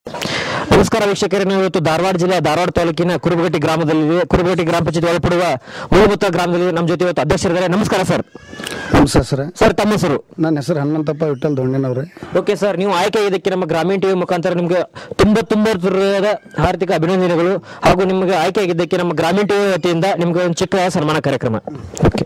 ನಮಸ್ಕಾರ ವೀಕ್ಷಕರೇ ನಾವು ಇವತ್ತು ಧಾರವಾಡ ಜಿಲ್ಲೆಯ ಧಾರವಾಡ ತಾಲೂಕಿನ ಕುರುಬಗಟ್ಟಿ ಗ್ರಾಮದಲ್ಲಿ ಕುರುಬಗಟ್ಟಿ ಗ್ರಾಮ ಪಂಚಾಯತ್ ಒಳಪಡುವ ಮೂಲಭೂತ ಗ್ರಾಮದಲ್ಲಿ ನಮ್ಮ ಜೊತೆ ಇವತ್ತು ಅಧ್ಯಕ್ಷರಿದ್ದಾರೆ ನಮಸ್ಕಾರ ಸರ್ ನಮಸ್ಕಾರ ಸರ್ ಸರ್ ತಮ್ಮ ಹೆಸರು ನನ್ನ ಹೆಸರು ಹನುಮಂತಪ್ಪ ವಿಠಲ್ ದೊಣ್ಣನವ್ರೆ ಓಕೆ ಸರ್ ನೀವು ಆಯ್ಕೆ ಇದಕ್ಕೆ ನಮ್ಮ ಗ್ರಾಮೀಣ ಟಿವಿ ಮುಖಾಂತರ ನಿಮಗೆ ತುಂಬ ತುಂಬ ಹೃದಯದ ಹಾರ್ದಿಕ ಅಭಿನಂದನೆಗಳು ಹಾಗೂ ನಿಮಗೆ ಆಯ್ಕೆ ಆಗಿದ್ದಕ್ಕೆ ನಮ್ಮ ಗ್ರಾಮೀಣ ಟಿವಿ ವತಿಯಿಂದ ನಿಮಗೆ ಒಂದು ಚಿಕ್ಕ ಸನ್ಮಾನ ಕಾರ್ಯಕ್ರಮ ಓಕೆ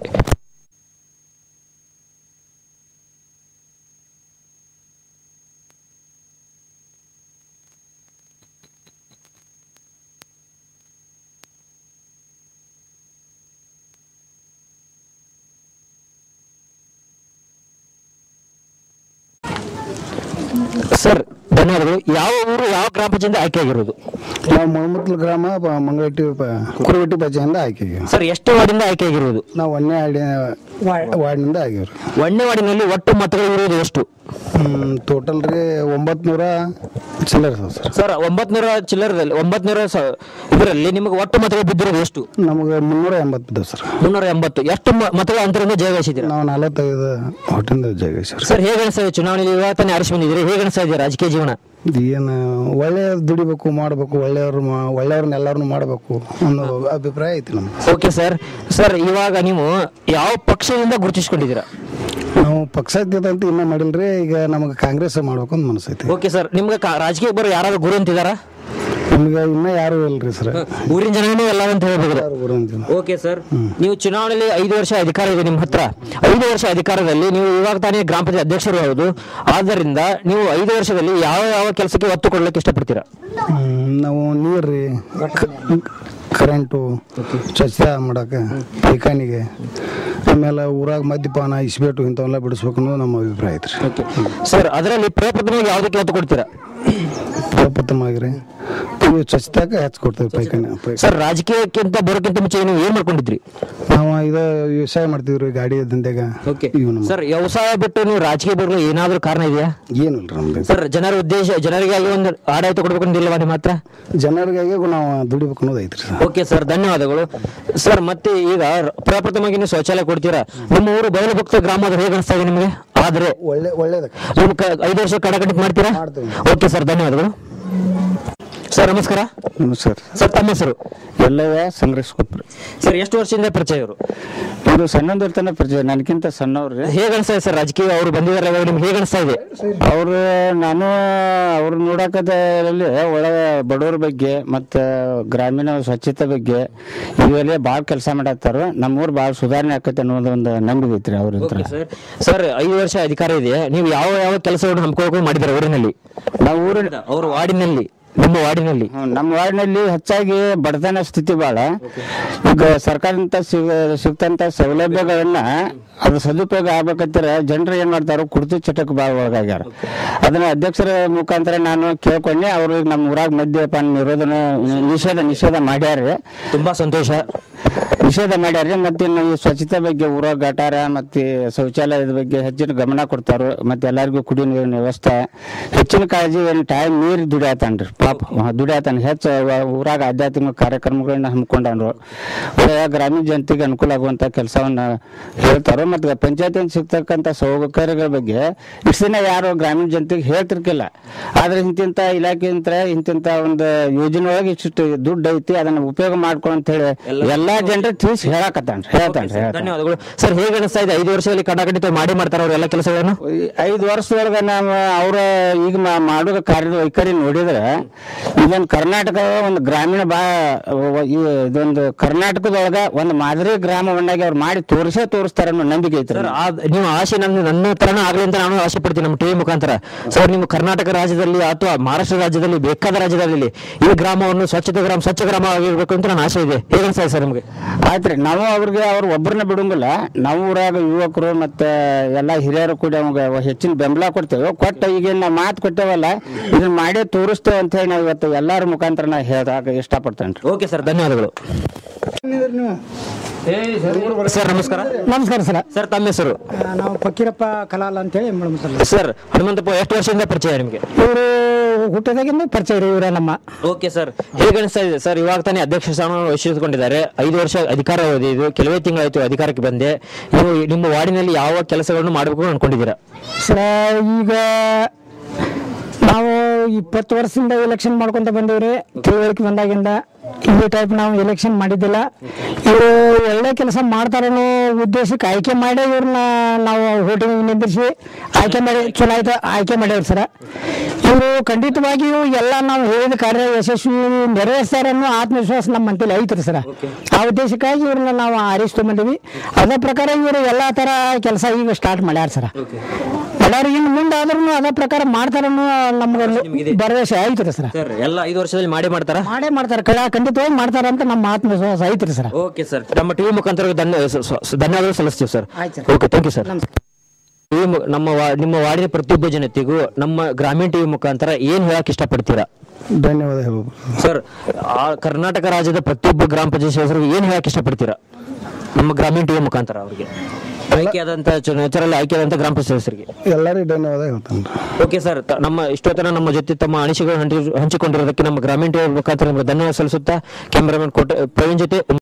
ಸರ್ ಧನ್ಯವಾದಗಳು ಯಾವ ಊರು ಯಾವ ಗ್ರಾಮ ಪಂಚಾಯತ್ ಆಯ್ಕೆ ಆಗಿರೋದು ನಾವು ಮೊಳಮುತ್ಲ ಗ್ರಾಮ ಪ- ಮಂಗಳಟ್ಟಿ ಪ- ಕುರುಗಟ್ಟಿ ಪಂಚಾಯಿಂದ ಆಯ್ಕೆ ಸರ್ ಎಷ್ಟು ವಾರ್ಡಿಂದ ಆಯ್ಕೆ ಆಗಿರುವುದು ನಾವು ಒಂದೇ ಆಡಿ ವಾರ್ಡ್ನಿಂದ ಆಗಿವ್ರಿ ಒಂದನೇ ವಾರ್ಡಿನಲ್ಲಿ ಒಟ್ಟು ಮತಗಳು ಇರುವುದು ಎಷ್ಟು ಟೋಟಲ್ ರೀ ಒಂಬತ್ತು ನೂರ ಚಿಲ್ಲರ್ ಅದಾವ ಸರ್ ಸರ್ ಒಂಬತ್ನೂರ ಚಿಲ್ಲರದಲ್ಲಿ ಒಂಬತ್ನೂರ ಸ- ಇದರಲ್ಲಿ ನಿಮಗೆ ಒಟ್ಟು ಮತಗಳು ಬಿದ್ದಿರೋದು ಎಷ್ಟು ನಮಗೆ ಮುನ್ನೂರ ಎಂಬತ್ತು ಬಿದ್ದಾವೆ ಸರ್ ಮುನ್ನೂರ ಎಂಬತ್ತು ಎಷ್ಟು ಮ- ಮತಗಳ ಅಂತರದಿಂದ ಜಯಗಳಿಸಿದ್ದೀರಾ ನಾವು ನಲವತ್ತೈದು ಹೊಟ್ಟಿಂದ ಜಾಗ ಸರ್ ಸರ್ ಹೇಗೆ ಅನಿಸ್ತಾ ಇದೆ ಚುನಾವಣೆಯಲ್ಲಿ ಇವಾಗ ತಾನೇ ಆರಿಸಿ ಬಂದಿದ್ದೀರಿ ಹೇಗೆ ಅನಿಸ್ತಾ ಇದೆ ರಾಜಕೀಯ ಜೀವನ ಏನು ಒಳ್ಳೆಯ ದುಡಿಬೇಕು ಮಾಡಬೇಕು ಒಳ್ಳೆಯವ್ರು ಮಾ- ಒಳ್ಳೆಯವ್ರನ್ನ ಎಲ್ಲರನ್ನು ಮಾಡಬೇಕು ಅನ್ನೋ ಅಭಿಪ್ರಾಯ ಐತಿ ನಮ್ಗೆ ಓಕೆ ಸರ್ ಸರ್ ಇವಾಗ ನೀವು ಯಾವ ಪಕ್ಷದಿಂದ ಗುರುತಿಸ್ಕೊಂಡಿದ್ದೀರಾ ನಾವು ಪಕ್ಷಾತೀತ ಅಂತ ಇನ್ನೂ ಮಾಡಿಲ್ರಿ ಈಗ ನಮಗೆ ಕಾಂಗ್ರೆಸ್ ಮಾಡ್ಬೇಕು ಅಂತ ಮನಸ್ಸೈತಿ ಓಕೆ ಸರ್ ನಿಮ್ಗೆ ಕಾ- ರಾಜಕೀಯ ಬರೋ ಯಾರಾದ್ರೂ ಗುರು ಅಂತಿದಾರಾ ನಮ್ಗೆ ಇನ್ನೂ ಯಾರು ಇಲ್ರಿ ಸರ್ ಊರಿನ ಜನನೇ ಎಲ್ಲ ಅಂತ ಹೇಳ್ಬೋದು ಯಾರು ಗುರು ಅಂತಿಲ್ಲ ಓಕೆ ಸರ್ ನೀವು ಚುನಾವಣೆಯಲ್ಲಿ ಐದು ವರ್ಷ ಅಧಿಕಾರ ಇದೆ ನಿಮ್ಮ ಹತ್ರ ಐದು ವರ್ಷ ಅಧಿಕಾರದಲ್ಲಿ ನೀವು ಇವಾಗ ತಾನೇ ಗ್ರಾಮ ಪಂಚಾಯತ್ ಅಧ್ಯಕ್ಷರು ಹೌದು ಆದ್ದರಿಂದ ನೀವು ಐದು ವರ್ಷದಲ್ಲಿ ಯಾವ ಯಾವ ಕೆಲಸಕ್ಕೆ ಒತ್ತು ಕೊಡ್ಲಿಕ್ಕೆ ಇಷ್ಟಪಡ್ತೀರಾ ಹ್ಮ್, ನಾವು ನೀರು ರೀ ಕರೆಂಟು ಸ್ವಚ್ಛ ಮಾಡಕ್ಕೆ ಪೈಖಾನಿಗೆ ಆಮೇಲೆ ಊರಾಗ ಮದ್ಯಪಾನ ಇಸ್ಬೇಟು ಇಂಥವೆಲ್ಲ ಬಿಡಿಸ್ಬೇಕು ಅನ್ನೋದು ನಮ್ಮ ಅಭಿಪ್ರಾಯ ಐತ್ರಿ ಸರ್ ಅದರಲ್ಲಿ ಪ್ರಪ್ರಥಮವಾಗಿ ಯಾವುದಕ್ಕೆ ಒತ್ತು ಕೊಡ್ತೀರಾ ಪ್ರಪ್ರಥಮವಾಗಿ ಇವು ಸ್ವಚ್ಛತಾಗ ಹೆಚ್ಚು ಕೊಡ್ತೇವೆ ಪೈಖಾನಿ ಪೈ- ಸರ್ ರಾಜಕೀಯಕ್ಕಿಂತ ಬರೋಕ್ಕಿಂತ ಮುಂಚೆ ನೀವು ಏನ್ ಮಾಡ್ಕೊಂಡಿದ್ರಿ ನಾವು ಇದು ವ್ಯವಸಾಯ ಮಾಡ್ತೀವ್ರಿ ಗಾಡಿ ದಂಧೆಗ ಇವು ನಮ್ಮ ಸರ್ ವ್ಯವಸಾಯ ಬಿಟ್ಟು ನೀವು ರಾಜಕೀಯ ಬರಲು ಏನಾದ್ರೂ ಕಾರಣ ಇದೆಯಾ ಏನಿಲ್ರಿ ನಮ್ದು ಸರ್ ಜನರ ಉದ್ದೇಶ ಜನರಿಗಾಗಿ ಒಂದು ಆಡಳಿತ ಕೊಡ್ಬೇಕು ಅಂದಿಲ್ವಾ ನಿಮ್ಮ ಹತ್ರ ಜನರಿಗಾಗಿ ನಾವು ದುಡಿಬೇಕು ಅನ್ನೋದು ಐತ್ರಿ ಸರ್ ಓಕೆ ಸರ್ ಧನ್ಯವಾದಗಳು ಸರ್ ಮತ್ತೆ ಈಗ ಪ್ರಪ್ರಥಮವಾಗಿ ನೀವು ಶೌಚಾಲಯ ಕೊಡ್ತೀರಾ ನಿಮ್ಮ ಊರು ಬಯಲುಭಕ್ತ ಗ್ರಾಮ ಅದು ಹೇಗೆ ಅನಿಸ್ತಾ ಇದೆ ನಿಮಗೆ ಆದ್ರೆ ಒಳ್ಳೆ ಒಳ್ಳೇದ ನೀವು ಕ- ಐದು ವರ್ಷ ಕಡಗಂಟೆ ಮಾಡ್ತೀರಾ ಮಾಡ್ತೀವಿ. ಓಕೆ ಸರ್ ಧನ್ಯವಾದಗಳು ಸರ್ ನಮಸ್ಕಾರ ನಮಸ್ಕಾರ ಸರ್ ತಮ್ಮ ಹೆಸರು ಎಲ್ಲವ ಸಂಗ್ರಹಿಸ್ಕೊತ್ರಿ ಸರ್ ಎಷ್ಟು ವರ್ಷದಿಂದ ಪರಿಚಯ ಇವರು ಇದು ಸಣ್ಣದಿರ್ತಾನೆ ಪರಿಚಯ ನನಗಿಂತ ಸಣ್ಣವ್ರಿ ಹೇಗೆ ಅನಿಸ್ತಾ ಇದೆ ಸರ್ ರಾಜಕೀಯ ಅವರು ಬಂದಿದ್ದಾರೆ ಇವಾಗ ನಿಮ್ಗೆ ಹೇಗೆ ಅನಿಸ್ತಾ ಇದೆ ಅವ್ರು ನಾನು ಅವ್ರು ನೋಡಕದಲ್ಲಿ ಒಳಗೆ ಬಡವ್ರ ಬಗ್ಗೆ ಮತ್ತು ಗ್ರಾಮೀಣ ಸ್ವಚ್ಛತೆ ಬಗ್ಗೆ ಇವೆಲ್ಲ ಭಾಳ ಕೆಲಸ ಮಾಡತ್ತಾರ ನಮ್ಮೂರು ಭಾಳ ಸುಧಾರಣೆ ಆಕೈತೆ ಅನ್ನೋದು ಒಂದು ನಂಬಿಕೆ ಐತ್ರಿ ಅವ್ರಿಂದ ಸರ್ ಸರ್ ಐದು ವರ್ಷ ಅಧಿಕಾರ ಇದೆ ನೀವು ಯಾವ ಯಾವ ಕೆಲಸವನ್ನು ಹಮ್ಮಿಕೊಂಡು ಮಾಡಿದ್ದಾರೆ ಊರಿನಲ್ಲಿ ನಾವು ಊರಿನ ಅವ್ರ ವಾರ್ಡಿನಲ್ಲಿ ನಿಮ್ಮ ವಾರ್ಡಿನಲ್ಲಿ ಹ್ಮ್, ನಮ್ಮ ವಾರ್ಡ್ನಲ್ಲಿ ಹೆಚ್ಚಾಗಿ ಬಡತನ ಸ್ಥಿತಿ ಭಾಳ ಈಗ ಸರ್ಕಾರದಿಂದ ಸಿಗ ಸಿಗ್ತಂತ ಸೌಲಭ್ಯಗಳನ್ನ ಅದು ಸದುಪಯೋಗ ಆಗ್ಬೇಕಂತೀರ ಜನರು ಏನ್ ಮಾಡ್ತಾರೋ ಕುಡ್ತು ಚಟಕ್ಕೆ ಭಾಳ ಒಳಗಾಗ್ಯಾರ ಅದನ್ನ ಅಧ್ಯಕ್ಷರ ಮುಖಾಂತರ ನಾನು ಕೇಳ್ಕೊಂಡೆ ಅವರು ಈಗ ನಮ್ಮ ಊರಾಗ ಮದ್ಯಪಾನ ನಿರೋಧನ ನಿಷೇಧ ನಿಷೇಧ ಮಾಡ್ಯಾರ ತುಂಬಾ ಸಂತೋಷ ನಿಷೇಧ ಮಾಡ್ಯಾರ ಮತ್ತೆ ಇನ್ನು ಈ ಸ್ವಚ್ಛತೆ ಬಗ್ಗೆ ಊರಾಗ ಗಟಾರ ಮತ್ತೆ ಶೌಚಾಲಯದ ಬಗ್ಗೆ ಹೆಚ್ಚಿನ ಗಮನ ಕೊಡ್ತಾರ ಮತ್ತೆ ಎಲ್ಲರಿಗೂ ಕುಡಿಯೋ ನೀರಿನ ವ್ಯವಸ್ಥೆ ಹೆಚ್ಚಿನ ಕಾಳಜಿ ಏನು ಟೈಮ್ ನೀರು ದುಡಿಯತಾನ್ರಿ ಪಾಪ ಅವ ದುಡಿಯತಾನ ಹೆಚ್ಚು ಅವ ಊರಾಗ ಆಧ್ಯಾತ್ಮಿಕ ಕಾರ್ಯಕ್ರಮಗಳನ್ನ ಹಮ್ಮಿಕೊಂಡಾನ್ರು ಒಳ್ಳೆಯ ಗ್ರಾಮೀಣ ಜನತೆಗೆ ಅನುಕೂಲ ಆಗುವಂತ ಕೆಲಸವನ್ನ ಹೇಳ್ತಾರೋ ಮತ್ತೆ ಪಂಚಾಯತಿಯಿಂದ ಸಿಗ್ತಕ್ಕಂಥ ಸೌಕರ್ಯಗಳ ಬಗ್ಗೆ ಇಷ್ಟು ದಿನ ಯಾರು ಗ್ರಾಮೀಣ ಜನತೆಗೆ ಹೇಳ್ತಿರ್ಕಿಲ್ಲ ಆದ್ರೆ ಇಂತಿಂತ ಇಲಾಖೆಯಿಂದ ಇಂತಿಂತ ಒಂದು ಯೋಜನೆ ಒಳಗೆ ಇಷ್ಟು ದುಡ್ಡು ಐತಿ ಅದನ್ನ ಉಪಯೋಗ ಮಾಡ್ಕೊ ಅಂತ ಹೇಳಿ ಎಲ್ಲಾ ಜನರಿಗೆ ತಿಳಿಸಿ ಹೇಳಕತ್ತಾನ್ರಿ ಹೇಳ್ತಾನ್ರಿ ಹೇಳ್ತಾನೆ ಧನ್ಯವಾದಗಳು ಸರ್ ಹೇಗೆ ಅನಿಸ್ತಾ ಇದೆ ಐದು ವರ್ಷದಲ್ಲಿ ಕಡಗಂಟೆ ಮಾಡಿ ಮಾಡ್ತಾರೆ ಅವ್ರ ಎಲ್ಲ ಕೆಲಸಗಳನ್ನು ಈ ಐದು ವರ್ಷದೊಳಗ ನಾವು ಅವ್ರ ಈಗ ಮಾ- ಮಾಡೋ ಕಾರ್ಯದ ವೈಖರಿ ನೋಡಿದ್ರೆ ಇದೊಂದು ಕರ್ನಾಟಕ ಒಂದು ಗ್ರಾಮೀಣ ಬಾ ವ- ಈ ಇದೊಂದು ಕರ್ನಾಟಕದೊಳಗ ಒಂದು ಮಾದರಿ ಗ್ರಾಮವನ್ನಾಗಿ ಅವ್ರು ಮಾಡಿ ತೋರಿಸೇ ತೋರಿಸ್ತಾರ ಅನ್ನೋ ನಂಬಿಕೆ ಐತ್ರಿ ಸರ್ ಆ ನೀವು ಆಸೆ ನನ್ನ ನನ್ನ ತರನ ಆಗಲಿ ಅಂತ ನಾನು ಆಸೆ ಪಡ್ತೀನಿ ನಮ್ಮ ಟಿವಿ ಮುಖಾಂತರ ಸರ್ ನೀವು ಕರ್ನಾಟಕ ರಾಜ್ಯದಲ್ಲಿ ಅಥವಾ ಮಹಾರಾಷ್ಟ್ರ ರಾಜ್ಯದಲ್ಲಿ ಬೇಕಾದ ರಾಜ್ಯದಲ್ಲಿ ಈ ಗ್ರಾಮವನ್ನು ಸ್ವಚ್ಛತೆ ಗ್ರಾಮ ಸ್ವಚ್ಛ ಗ್ರಾಮ ಆಗಿರ್ಬೇಕು ಅಂತ ನನ್ನ ಆಸೆ ಇದೆ ಹೇಗೆ ಅನಿಸ್ತಾ ಇದೆ ಸರ್ ನಿಮಗೆ ಆಯ್ತ್ರಿ ನಾವು ಅವ್ರಿಗೆ ಅವ್ರ ಒಬ್ಬರನ್ನ ಬಿಡಂಗಿಲ್ಲ ನಾವು ಊರಾಗ ಯುವಕರು ಮತ್ತೆ ಎಲ್ಲಾ ಹಿರಿಯರು ಕೂಡ ಅವಾಗ ಹೆಚ್ಚಿನ ಬೆಂಬಲ ಕೊಡ್ತೇವೆ ಕೊಟ್ಟ ಈಗ ನಾವು ಮಾತು ಕೊಟ್ಟೇವಲ್ಲ ಇದನ್ನ ಮಾಡೇ ತೋರಿಸ್ತೇವೆ ಅಂತ ಹೇಳಿ ನಾವು ಇವತ್ತು ಎಲ್ಲಾರ ಮುಖಾಂತರ ನಾ ಹೇಳಕ್ ಇಷ್ಟಪಡ್ತೇನೆ ಓಕೆ ಸರ್ ಧನ್ಯವಾದಗಳು ಸರ್ ನಮಸ್ಕಾರ ನಮಸ್ಕಾರ ಸರ್ ಸರ್ ತಮ್ಮ ಹೆಸರು ನಾವು ಫಕೀರಪ್ಪ ಕಲಾಲ್ ಅಂತೇಳಿ ಮೇಡಮ್ ಸರ್ ಹನುಮಂತಪ್ಪ ಎಷ್ಟು ವರ್ಷದಿಂದ ಪರಿಚಯ ನಿಮಗೆ ಇವರು ಹುಟ್ಟದಾಗಿಂದ ಪರಿಚಯ ರೀ ಇವರ ನಮ್ಮ ಓಕೆ ಸರ್ ಹೇಗೆ ಅನಿಸ್ತಾ ಇದೆ ಸರ್ ಇವಾಗ ತಾನೇ ಅಧ್ಯಕ್ಷ ಸ್ಥಾನವನ್ನು ವಹಿಸಿಕೊಂಡಿದ್ದಾರೆ ಐದು ವರ್ಷ ಅಧಿಕಾರ ಅವಧಿ ಇದು ಕೆಲವೇ ತಿಂಗಳಾಯ್ತು ಅಧಿಕಾರಕ್ಕೆ ಬಂದೆ ನೀವು ನಿಮ್ಮ ವಾರ್ಡಿನಲ್ಲಿ ಯಾವ ಕೆಲಸಗಳನ್ನು ಮಾಡಬೇಕು ಅನ್ಕೊಂಡಿದ್ದೀರಾ ಸರ್ ಈಗ ನಾವು ಇಪ್ಪತ್ತು ವರ್ಷದಿಂದ ಎಲೆಕ್ಷನ್ ಮಾಡ್ಕೊಂತ ಬಂದೇವ್ರಿ ತಿಳುವಳಿಕೆ ಬಂದಾಗಿಂದ ಈ ಟೈಪ್ ನಾವು ಎಲೆಕ್ಷನ್ ಮಾಡಿದ್ದಿಲ್ಲ ಇವರು ಒಳ್ಳೆ ಕೆಲಸ ಮಾಡ್ತಾರನ್ನೋ ಉದ್ದೇಶಕ್ಕೆ ಆಯ್ಕೆ ಮಾಡೇ ಇವ್ರನ್ನ ನಾವು ಹೋಟಿಂಗ್ ನಿಂದಿರಿಸಿ ಆಯ್ಕೆ ಮಾಡಿ ಚಲೋ ಆಯ್ತು ಆಯ್ಕೆ ಮಾಡ್ಯಾವ್ರಿ ಸರ ಇವರು ಖಂಡಿತವಾಗಿಯೂ ಎಲ್ಲ ನಾವು ಹೇಳಿದ ಕಾರ್ಯ ಯಶಸ್ವಿ ನೆರವೇರಿಸ್ತಾರೆ ಅನ್ನೋ ಆತ್ಮವಿಶ್ವಾಸ ನಮ್ಮ ಮಂತಲ್ಲಿ ಐತ್ರಿ ಸರ ಆ ಉದ್ದೇಶಕ್ಕಾಗಿ ಇವ್ರನ್ನ ನಾವು ಆರಿಸ್ಕೊಂಬಂದಿವಿ ಅದೇ ಪ್ರಕಾರ ಇವರು ಎಲ್ಲ ತರ ಕೆಲಸ ಈಗ ಸ್ಟಾರ್ಟ್ ಮಾಡ್ಯಾರ ಸರ ಮಾಡ್ಯಾರ ಇನ್ನು ಮುಂದೆ ಆದ್ರೂ ಅದೇ ಪ್ರಕಾರ ಮಾಡ್ತಾರನ್ನೋ ನಮ್ಗೆ ಭರವಸೆ ಐತ್ರಿ ಸರ ಸರ್ ಎಲ್ಲ ಐದು ವರ್ಷದಲ್ಲಿ ಮಾಡೇ ಮಾಡ್ತಾರ ಮಾಡೇ ಮಾಡ್ತಾರೆ ಕಳ ಖಂಡಿತವಾಗಿ ಮಾಡ್ತಾರ ಅಂತ ನಮ್ಮ ಆತ್ಮವಿಶ್ವಾಸ ಐತ್ರಿ ಸರ್ ಓಕೆ ಸರ್ ನಮ್ಮ ಟಿವಿ ಮುಖಾಂತರ ಧನ್ಯ ಸ- ಸ- ಧನ್ಯವಾದಗಳು ಸಲ್ಲಿಸ್ತೀವಿ ಸರ್ ಆಯ್ತು sir. Okay thank you sir TV ನಮ್ಮ ವಾ- ನಿಮ್ಮ ವಾರ್ಡಿನ ಪ್ರತಿಯೊಬ್ಬ ಜನತೆಗೂ ನಮ್ಮ ಗ್ರಾಮೀಣ ಟಿವಿ ಮುಖಾಂತರ ಏನ್ ಹೇಳಕ್ ಇಷ್ಟಪಡ್ತೀರಾ ಧನ್ಯವಾದ ಹೇಳ್ಬೇಕು ಸರ್ ಆ ಕರ್ನಾಟಕ ರಾಜ್ಯದ ಪ್ರತಿಯೊಬ್ಬ ಗ್ರಾಮ ಪಂಚಾಯತ್ ಸದಸ್ಯರಿಗೆ ಏನ್ ಹೇಳಕ್ ಇಷ್ಟಪಡ್ತೀರಾ ನಮ್ಮ ಗ್ರಾಮೀಣ ಟಿವಿ ಮುಖಾಂತರ ಅವರಿಗೆ ಆಯ್ಕೆಯಾದಂತ ನೇಚರಲ್ಲಿ ಆಯ್ಕೆಯಾದಂತ ಗ್ರಾಮ ಪಂಚಾಯತ್ ಸದಸ್ಯರಿಗೆ ಎಲ್ಲರಿಗೂ ಧನ್ಯವಾದ ಹೇಳ್ತಾನೆ ಓಕೆ ಸರ್ ತ- ನಮ್ಮ ಇಷ್ಟೊತ್ತನ ನಮ್ಮ ಜೊತೆ ತಮ್ಮ ಅನಿಸಿಕೆಗಳನ್ನು ಹಂಚಿ- ಹಂಚಿಕೊಂಡಿರೋದಕ್ಕೆ ನಮ್ಮ ಗ್ರಾಮೀಣ ಟಿವಿ ಮುಖಾಂತರ ನಿಮಗೆ ಧನ್ಯವಾದ ಸಲ್ಲಿಸುತ್ತಾ ಕ್ಯಾಮರಾಮನ್ ಕೋಟ ಪ್ರವೀಣ್ ಜೊತೆ